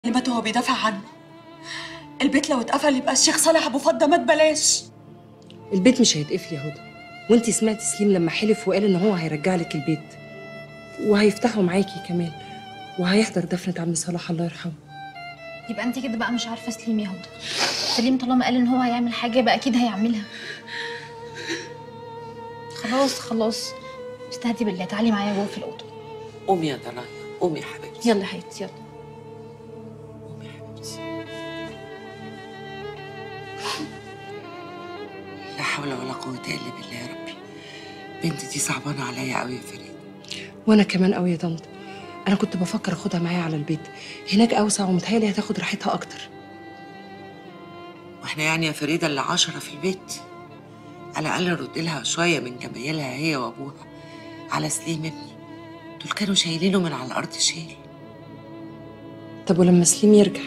كلمته وهو بيدافع عنه البيت لو اتقفل يبقى الشيخ صالح ابو فضه مات بلاش البيت مش هيتقفل يا هدى وانت سمعتي سليم لما حلف وقال ان هو هيرجع لك البيت وهيفتحه معاكي كمان وهيحضر دفنة عم صلاح الله يرحمه يبقى انت كده بقى مش عارفه سليم يا هدى سليم طالما قال ان هو هيعمل حاجه يبقى اكيد هيعملها خلاص خلاص استهدي بالله تعالي معايا جوه في الاوضه قومي يا دنيا قومي يا حبيبتي يلا يا حبيبتي يلا قومي يا حبيبتي لا حول ولا قوة إلا بالله يا ربي بنتي دي صعبانة عليا قوي يا فريد وانا كمان قوي يا طنط انا كنت بفكر اخدها معايا على البيت هناك اوسع ومتهيألي هتاخد راحتها اكتر واحنا يعني يا فريدة اللي عشرة في البيت على الأقل نرد لها شوية من جمايلها هي وأبوها على سليم ابني دول كانوا شايلينه من على الأرض شيل طب ولما سليم يرجع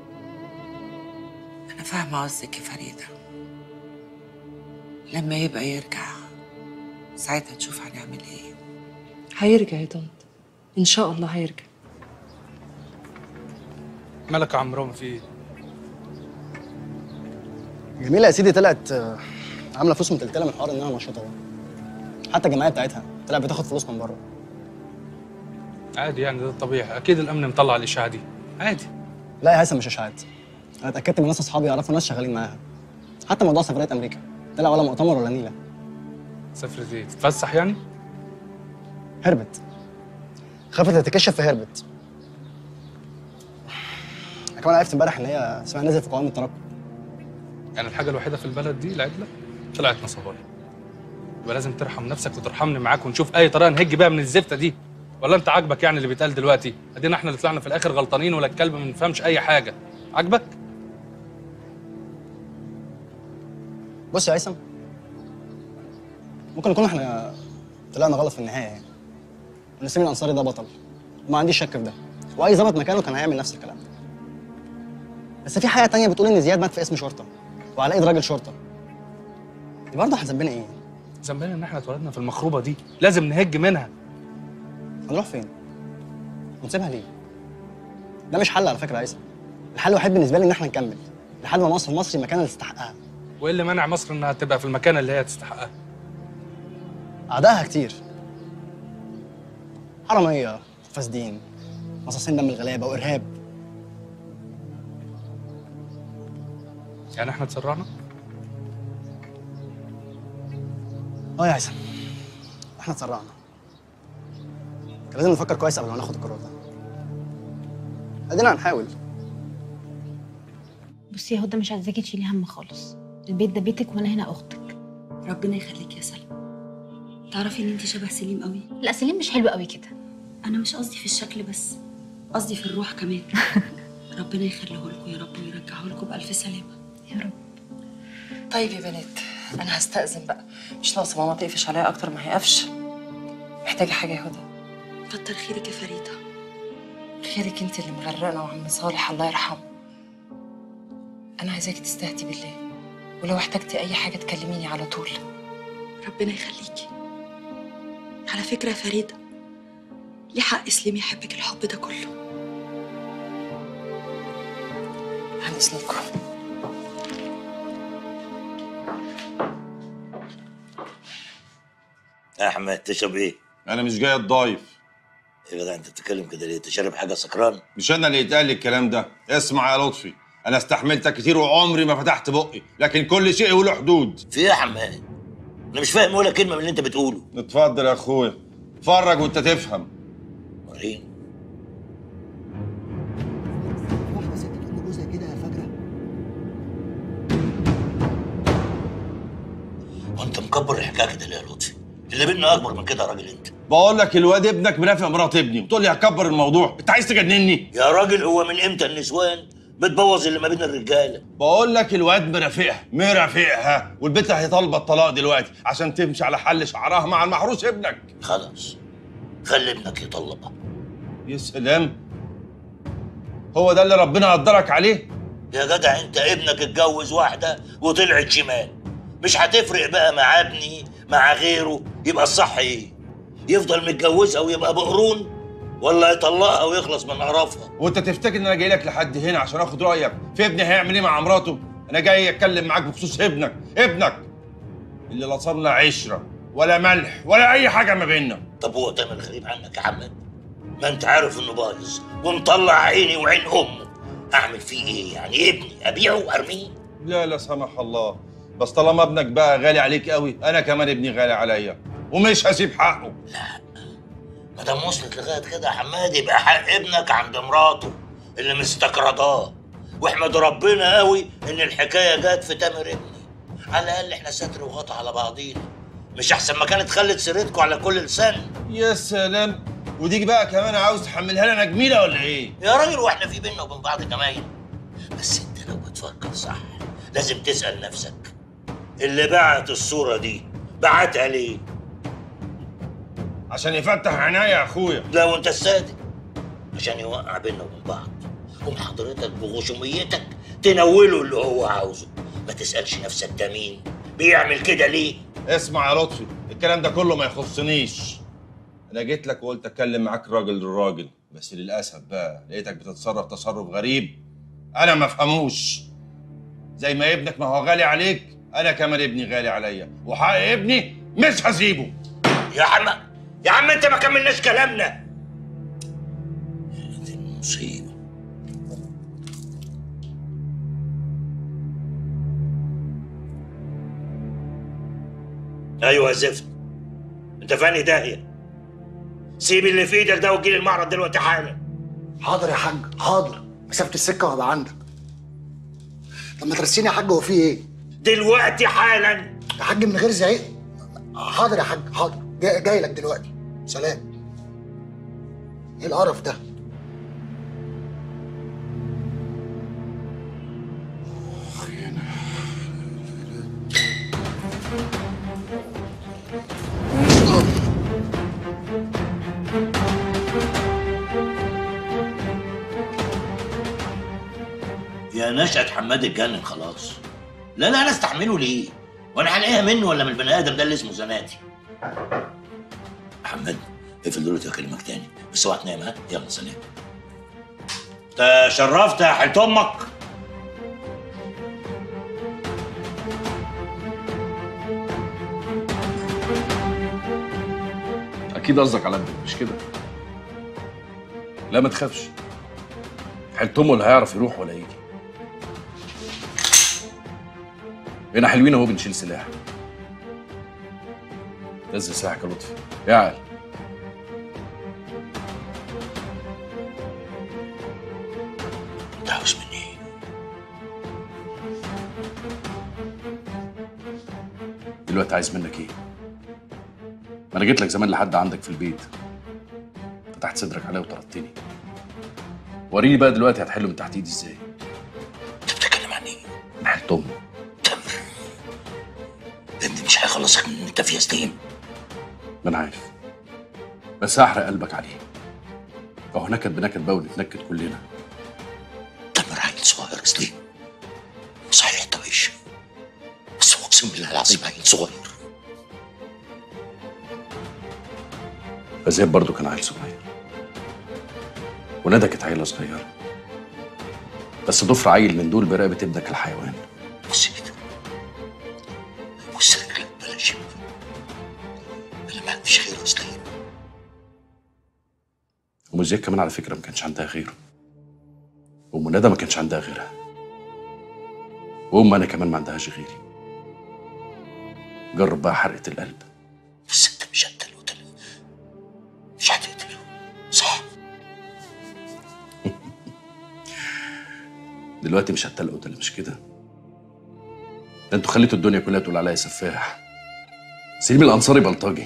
أنا فاهمة قصدك يا فريدة لما يبقى يرجع ساعتها نشوف هنعمل إيه هيرجع يا طنط ان شاء الله هيرجع مالك يا عم رامي في ايه؟ جميلة يا سيدي طلعت آه، عاملة فلوس متلتلة من حوار انها نشيطة ده حتى الجمعية بتاعتها طلعت بتاخد فلوس من بره عادي يعني ده طبيعي اكيد الامن مطلع الاشاعه دي عادي لا يا هيثم مش اشاعات انا اتاكدت من ناس اصحابي يعرفوا ناس شغالين معاها حتى موضوع سفرية امريكا طلع ولا مؤتمر ولا نيلة سافرت ايه؟ تتفسح يعني؟ هربت خافت تتكشف فهربت أنا كمان عرفت امبارح ان هي اسمها نزل في قوائم التنقل يعني الحاجه الوحيده في البلد دي العدله طلعت نصبايا يبقى لازم ترحم نفسك وترحمني معاك ونشوف اي طريقه نهج بيها من الزفته دي ولا انت عاجبك يعني اللي بيتقال دلوقتي ادينا احنا اللي طلعنا في الاخر غلطانين ولا الكلب ما نفهمش اي حاجه عاجبك بص يا هيثم ممكن نكون احنا طلعنا غلط في النهايه يعني ونسيم الانصاري ده بطل وما عنديش شك في ده واي ظابط مكانه كان هيعمل نفس الكلام ده بس في حاجه تانية بتقول ان زياد مات في اسم شرطه وعلى ايد راجل شرطه دي برضه هتذنبنا ايه؟ ذنبنا ان احنا اتولدنا في المخروبه دي لازم نهج منها هنروح فين؟ ونسيبها ليه؟ ده مش حل على فكره يا هيثم الحل الوحيد بالنسبه لي ان احنا نكمل لحد ما نوصل مصر المكان اللي تستحقها وايه اللي منع مصر انها تبقى في المكان اللي هي تستحقها اعدائها كتير حراميه فاسدين مصاصين دم الغلابه وارهاب يعني احنا اتسرعنا اه يا هيثم احنا اتسرعنا كان لازم نفكر كويس قبل ما ناخد القرار ده ادينا هنحاول بصي يا هدى مش عايزاكي تشيلي هم خالص البيت ده بيتك وانا هنا اختك ربنا يخليك يا سلمى تعرفي ان انت شبه سليم قوي لا سليم مش حلو قوي كده انا مش قصدي في الشكل بس قصدي في الروح كمان ربنا يخليه لكم يا رب ويرجعه لكم بالف سلامه يا رب طيب يا بنات أنا هستأذن بقى مش ناقصة ماما تقفش عليا أكتر ما هي قفش محتاجة حاجة يا هدى كتر خيرك يا فريده خيرك انت اللي مغرقنا وعم صالح الله يرحمه انا عايزاكي تستهدي بالله ولو احتجتي اي حاجه تكلميني على طول ربنا يخليكي على فكره يا فريده ليه حق سليم يحبك الحب ده كله عن اذنكم يا احمد تشرب ايه؟ انا مش جاي الضايف يا جدع انت بتتكلم كده ليه؟ تشرب حاجه سكران؟ مش انا اللي يتقال لي الكلام ده اسمع يا لطفي انا استحملتك كتير وعمري ما فتحت بقي لكن كل شيء له حدود في ايه يا حماد؟ انا مش فاهم ولا كلمه من اللي انت بتقوله اتفضل يا اخويا اتفرج وانت تفهم وريني واحدة ست تقول لجوزها كده يا فجرة وانت مكبر الحكايه كده ليه يا لطفي؟ اللي بينا اكبر من كده يا راجل انت بقول لك الواد ابنك مرافق مرات ابني وتقول لي هكبر الموضوع انت عايز تجنني يا راجل هو من امتى النسوان بتبوظ اللي ما بين الرجاله؟ بقول لك الواد مرافقها مرافقها والبنت هي طالبه الطلاق دلوقتي عشان تمشي على حل شعرها مع المحروس ابنك خلاص خلي ابنك يطلقها يا سلام هو ده اللي ربنا قدرك عليه يا جدع انت ابنك اتجوز واحده وطلعت شمال مش هتفرق بقى مع ابني مع غيره يبقى الصح ايه؟ يفضل متجوزها ويبقى بقرون ولا يطلقها ويخلص من قرفها وانت تفتكر ان انا جاي لك لحد هنا عشان اخد رايك في ابني هيعمل ايه مع مراته انا جاي اتكلم معاك بخصوص ابنك ابنك اللي لا صار عشره ولا ملح ولا اي حاجه ما بيننا طب هو تامر غريب عنك يا حماد ما انت عارف انه بايظ ومطلع عيني وعين امه اعمل فيه ايه يعني ابني ابيعه وارميه لا لا سمح الله بس طالما ابنك بقى غالي عليك قوي انا كمان ابني غالي عليا ومش هسيب حقه ما دام وصلت لغايه كده يا حماد يبقى حق ابنك عند مراته اللي مستقرضاه واحمد ربنا قوي ان الحكايه جت في تامر ابني على الاقل احنا ستر وغطا على بعضينا مش احسن ما كانت خلت سيرتكم على كل لسان يا سلام ودي بقى كمان عاوز تحملها لنا جميله ولا ايه يا راجل واحنا في بينا وبين بعض جمايل بس انت لو بتفكر صح لازم تسال نفسك اللي بعت الصوره دي بعتها ليه عشان يفتح عينيا يا اخويا لا وانت الصادق عشان يوقع بينا وبين بعض قوم حضرتك بغشوميتك تنوله اللي هو عاوزه ما تسالش نفسك ده مين بيعمل كده ليه اسمع يا لطفي الكلام ده كله ما يخصنيش انا جيت لك وقلت اتكلم معاك راجل للراجل بس للاسف بقى لقيتك بتتصرف تصرف غريب انا ما افهموش زي ما ابنك ما هو غالي عليك انا كمان ابني غالي عليا وحق ابني مش هسيبه يا عم يا عم انت ما كملناش كلامنا دي المصيبه ايوه يا زفت انت فاني داهيه سيب اللي في ايدك ده وتجيلي المعرض دلوقتي حالا حاضر يا حاج حاضر مسافه السكه وهبقى عندك طب ما ترسيني يا حاج هو في ايه دلوقتي حالا يا حاج من غير زعيق حاضر يا حاج حاضر جاي, جاي لك دلوقتي سلام ايه القرف ده يا نشأة حماد اتجنن خلاص لا لا انا استحمله ليه وانا هلاقيها منه ولا من البني ادم ده اللي اسمه زناتي حماد اقفل دلوقتي واكلمك تاني بس اوعى تنام ها يلا سلام تشرفت يا حلت امك اكيد قصدك على ابنك مش كده لا ما تخافش حلتمه اللي هيعرف يروح ولا يجي هنا حلوين اهو بنشيل سلاح نزل سلاحك يا لطفي اعل انت عاوز مني ايه؟ دلوقتي عايز منك ايه ما انا جيت لك زمان لحد عندك في البيت فتحت صدرك عليا وطردتني وريني بقى دلوقتي هتحله من تحت ايدي ازاي انت بتتكلم عن ايه؟ حلت امه ابني مش هيخلصك من ان انت فيها سليم ما انا عارف بس هحرق قلبك عليه اهو نكد بنكد بقى ونتنكد كلنا تامر عيل صغير يا سليم صحيح طويش بس هو اقسم بالله العظيم عيل صغير فزياد برضه كان عيل صغير وندى كانت عيله صغيره بس ضفر عيل من دول برقبه ابنك الحيوان بص كده بص رجلك بلاش انا ما عنديش غيره يا سليم ام زياد كمان على فكره ما كانش عندها غيره ام ندى ما كانش عندها غيرها وام انا كمان ما عندهاش غيري جرب بقى حرقه القلب بس انت مش هتقتله مش هتقتله صح دلوقتي مش هتلقوا ده مش كده ده انتوا خليتوا الدنيا كلها تقول عليا سفاح سليم الانصاري بلطجي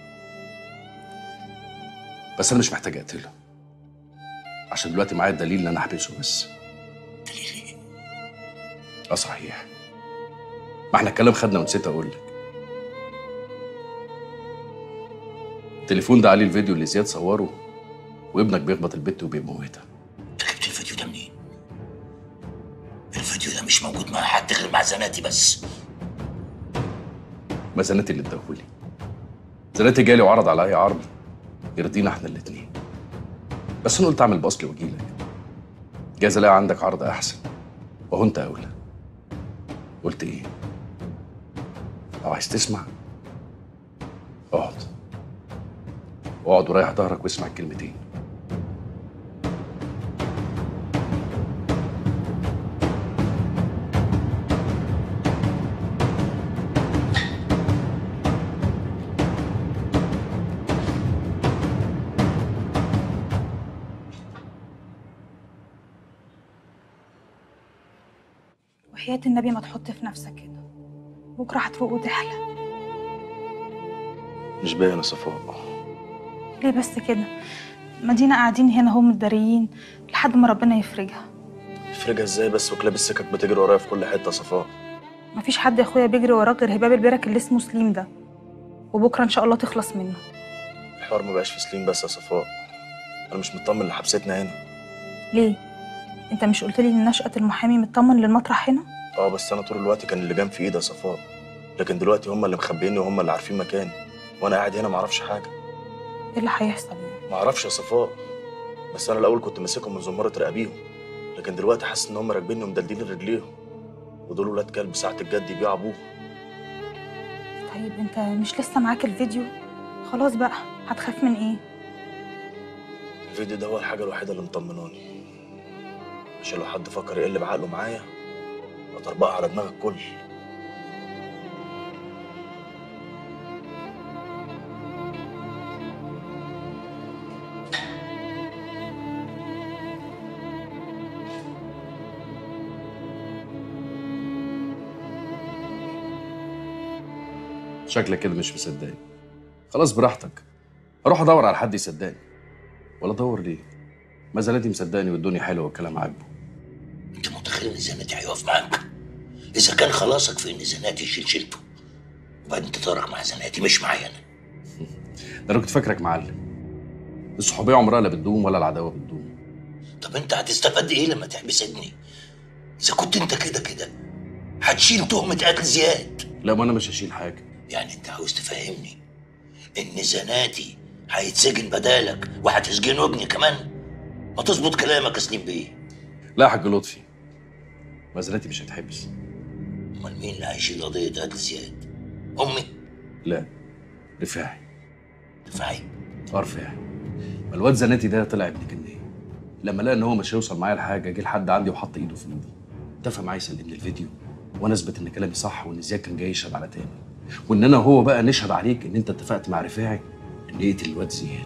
بس انا مش محتاج اقتله عشان دلوقتي معايا الدليل ان انا احبسه بس دليل ايه؟ اه صحيح ما احنا الكلام خدنا ونسيت اقول لك التليفون ده عليه الفيديو اللي زياد صوره وابنك بيخبط البت وبيموتها انت جبت الفيديو ده منين؟ الفيديو ده مش موجود مع حد غير مع زناتي بس ما زناتي اللي اداهولي زناتي جالي وعرض عليا عرض يرضينا احنا الاتنين بس انا قلت اعمل باصلي واجيلك جايز الاقي عندك عرض احسن وهو انت اولى قلت ايه لو عايز تسمع اقعد اقعد وريح ظهرك واسمع الكلمتين وحياة النبي ما تحط في نفسك كده بكرة هتروق وتحلى مش باين يا صفاء ليه بس كده مدينة قاعدين هنا هم متداريين لحد ما ربنا يفرجها افرجها ازاي بس وكلاب السكك بتجري ورايا في كل حته يا صفاء مفيش حد يا اخويا بيجري وراه غير هباب البرك اللي اسمه سليم ده وبكرة ان شاء الله تخلص منه الحوار ما بقاش في سليم بس يا صفاء انا مش مطمن لحبستنا هنا ليه انت مش قلت لي ان نشأة المحامي مطمن للمطرح هنا اه بس انا طول الوقت كان اللي جام في ايدي يا صفاء لكن دلوقتي هم اللي مخبيني وهم اللي عارفين مكاني وانا قاعد هنا ما اعرفش حاجه ايه اللي هيحصل ما اعرفش يا صفاء بس انا الاول كنت ماسكهم من زماره رقابيهم لكن دلوقتي حاسس ان هم راكبيني ومدلدلين رجليهم ودول ولاد كلب ساعه الجد يبيعوا ابوه طيب انت مش لسه معاك الفيديو خلاص بقى هتخاف من ايه الفيديو ده هو الحاجه الوحيده اللي مطمناني عشان لو حد فكر يقلب عقله معايا اطربقها على دماغ الكل شكلك كده مش مصدقني خلاص براحتك اروح ادور على حد يصدقني ولا ادور ليه ما زالتي مصدقني والدنيا حلوه والكلام عاجبه انت متخيل ان زناتي هيقف معاك اذا كان خلاصك في ان زناتي يشيل شيلته وبعدين تتارك مع زناتي مش معايا انا ده انا كنت فاكرك معلم الصحوبيه عمرها لا بتدوم ولا العداوه بتدوم طب انت هتستفاد ايه لما تحبس ابني اذا كنت انت كده كده هتشيل تهمه قتل زياد لا ما انا مش هشيل حاجه يعني انت عاوز تفهمني ان زناتي هيتسجن بدالك وهتسجنه ابني كمان ما تظبط كلامك يا سليم بيه لا يا حاج لطفي مزرعتي مش هتحبس امال مين اللي هيشيل قضيه قتل زياد امي لا رفاعي رفاعي اه رفاعي ما الواد زناتي ده طلع ابن جنيه لما لقى ان هو مش هيوصل معايا لحاجه جه لحد عندي وحط ايده في ايدي اتفق معايا يسلمني الفيديو وانا اثبت ان كلامي صح وان زياد كان جاي يشهد على تاني وان انا وهو بقى نشهد عليك ان انت اتفقت مع رفاعي ان يقتل الواد زياد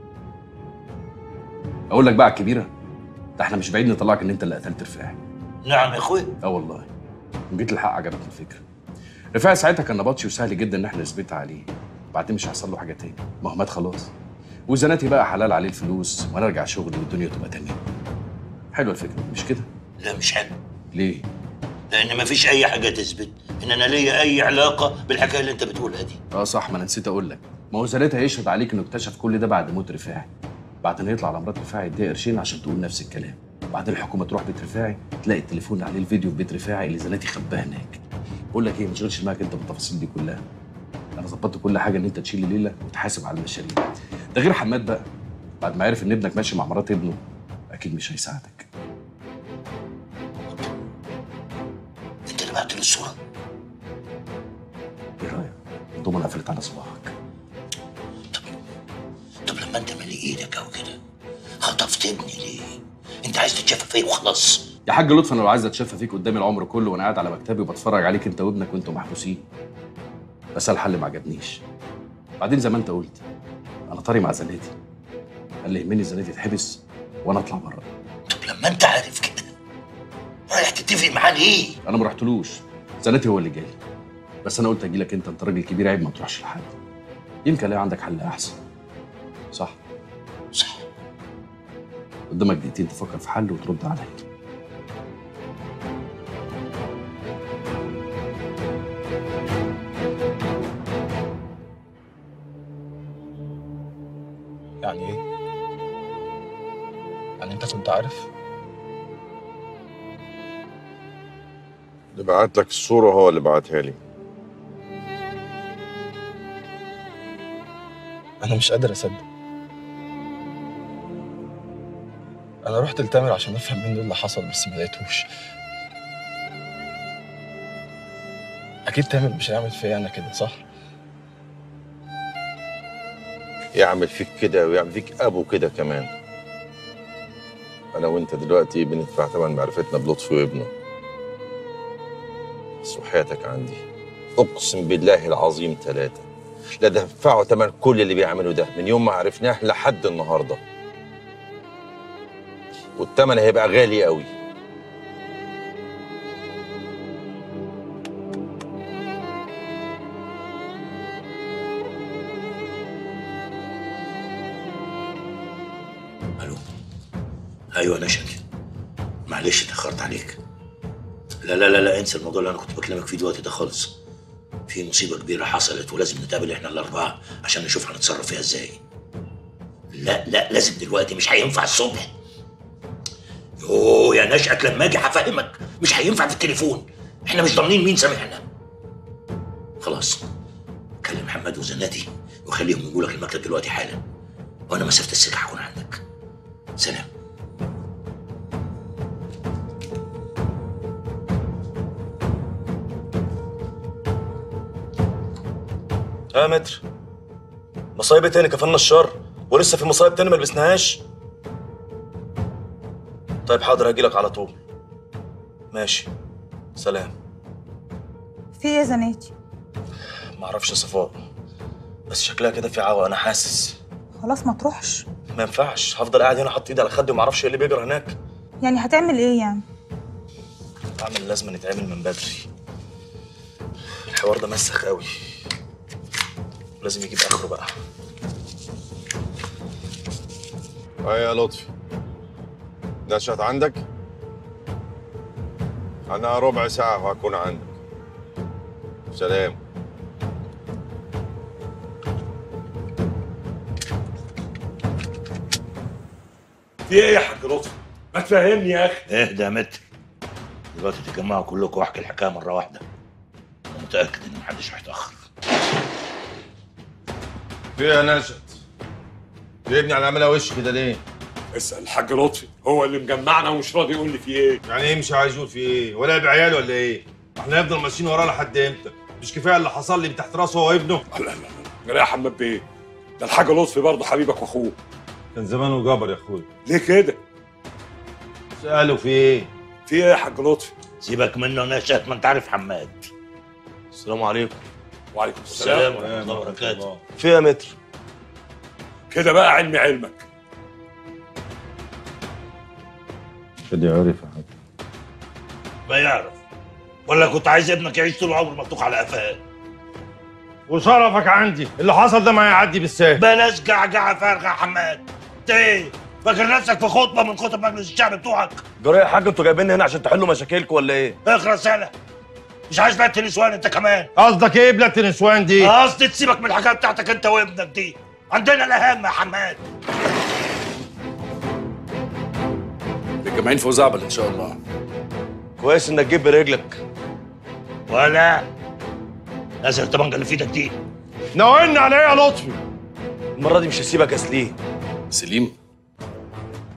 اقول لك بقى على الكبيره ده احنا مش بعيد نطلعك ان انت اللي قتلت رفاعي نعم يا اخويا اه والله وجيت الحق عجبتني الفكره رفاعي ساعتها كان نبطشي وسهل جدا ان احنا نثبتها عليه بعدين مش هيحصل له حاجه تاني ما هو مات خلاص وزناتي بقى حلال عليه الفلوس وانا ارجع شغلي والدنيا تبقى تمام حلوه الفكره مش كده لا مش حلو ليه لان مفيش اي حاجه تثبت ان انا ليا اي علاقه بالحكايه اللي انت بتقولها دي اه صح ما انا نسيت اقول لك ما هو زناتي هيشهد عليك انه اكتشف كل ده بعد موت رفاعي بعدين هيطلع على مرات رفاعي يديها قرشين عشان تقول نفس الكلام بعدين الحكومه تروح بيت رفاعي تلاقي التليفون اللي عليه الفيديو في بيت رفاعي اللي زناتي خباه هناك بقول لك ايه ما تشغلش دماغك انت بالتفاصيل دي كلها انا ظبطت كل حاجه ان انت تشيل الليله وتحاسب على المشاريع ده غير حماد بقى بعد ما عرف ان ابنك ماشي مع مرات ابنه اكيد مش هيساعدك انت اللي بعت له الصوره ايه رايك الضمنه قفلت على صباعك طب لما انت مالي ايدك او كده خطفت ابني ليه انت عايز تتشافى فيا وخلاص يا حاج لطفي انا لو عايز اتشفى فيك قدامي العمر كله وانا قاعد على مكتبي وبتفرج عليك انت وابنك وانتوا محبوسين بس الحل ما عجبنيش بعدين زي ما انت قلت انا طاري مع زناتي قال لي يهمني زناتي تتحبس وانا اطلع بره طب لما انت عارف كده رايح تتفق معاه ليه انا ما رحتلوش زناتي هو اللي جالي بس انا قلت اجي لك انت انت راجل كبير عيب ما تروحش لحد يمكن الاقي عندك حل احسن صح صح قدامك دقيقتين تفكر في حل وترد عليا يعني ايه يعني انت كنت عارف اللي بعت لك الصورة هو اللي بعتها لي انا مش قادر اصدق انا رحت لتامر عشان افهم منه اللي حصل بس ما لقيتهوش اكيد تامر مش هيعمل فيا انا كده صح يعمل فيك كده ويعمل فيك ابو كده كمان انا وانت دلوقتي بندفع ثمن معرفتنا بلطفي وابنه بس وحياتك عندي اقسم بالله العظيم ثلاثة لا دفعوا ثمن كل اللي بيعمله ده من يوم ما عرفناه لحد النهارده والثمن هيبقى غالي قوي ايوه انا شكي معلش اتاخرت عليك لا لا لا لا انسى الموضوع اللي انا كنت بكلمك فيه دلوقتي ده خالص في مصيبه كبيره حصلت ولازم نتقابل احنا الاربعه عشان نشوف هنتصرف فيها ازاي لا لا لازم دلوقتي مش هينفع الصبح يوه يا نشأت لما اجي هفهمك مش هينفع في التليفون احنا مش ضامنين مين سامعنا خلاص كلم محمد وزناتي وخليهم يجوا لك المكتب دلوقتي حالا وانا مسافه السكه هكون عندك سلام يا متر مصايب إيه تاني كفلنا الشر ولسه في مصايب تاني ما لبسناهاش طيب حاضر هجيلك على طول ماشي سلام في ايه يا زناتي معرفش يا صفاء بس شكلها كده في عوا انا حاسس خلاص ما تروحش ما ينفعش هفضل قاعد هنا حاطط ايدي على خدي ومعرفش ايه اللي بيجرى هناك يعني هتعمل ايه يعني اعمل لازم نتعمل من بدري الحوار ده مسخ قوي لازم يجيب اخره بقى ايه يا لطفي نشأت عندك انا ربع ساعة وهكون عندك سلام في ايه يا حاج لطفي؟ ما تفهمني يا اخي اهدى يا متر دلوقتي تتجمعوا كلكم واحكي الحكايه مره واحده انا متاكد ان محدش هيتاخر في إيه يا نشأت جايبني على عملها وش كده ليه؟ اسال الحاج لطفي هو اللي مجمعنا ومش راضي يقول لي في ايه يعني ايه مش عايز يقول في ايه؟ ولا بعيال ولا ايه؟ احنا هنفضل ماشيين وراه لحد امتى؟ مش كفايه اللي حصل لي تحت راسه هو وابنه؟ لا لا لا يا حماد بيه ده الحاج لطفي برضه حبيبك واخوه كان زمانه جبر يا اخويا ليه كده؟ سأله في ايه؟ في ايه يا حاج لطفي؟ سيبك منه نشأت ما انت عارف حماد السلام عليكم وعليكم السلام ورحمه الله وبركاته في يا متر كده بقى علمي علمك كده عرف يا حاج ما يعرف ولا كنت عايز ابنك يعيش طول عمره مفتوح على قفاه وشرفك عندي اللي حصل ده ما يعدي بالسهل بلاش جعجعه فارغه يا حماد انت ايه فاكر نفسك في خطبه من خطب مجلس الشعب بتوعك جرى يا حاج انتوا جايبيني هنا عشان تحلوا مشاكلكم ولا ايه؟ اقرا رساله مش عايز بقى النسوان انت كمان قصدك ايه بلاد النسوان دي؟ قصدي تسيبك من الحاجات بتاعتك انت وابنك دي عندنا الاهم يا حماد متجمعين في وزعبل ان شاء الله كويس انك جيب برجلك ولا نازل الطبنجه اللي في ايدك دي ناولنا على ايه يا لطفي؟ المره دي مش هسيبك يا سليم سليم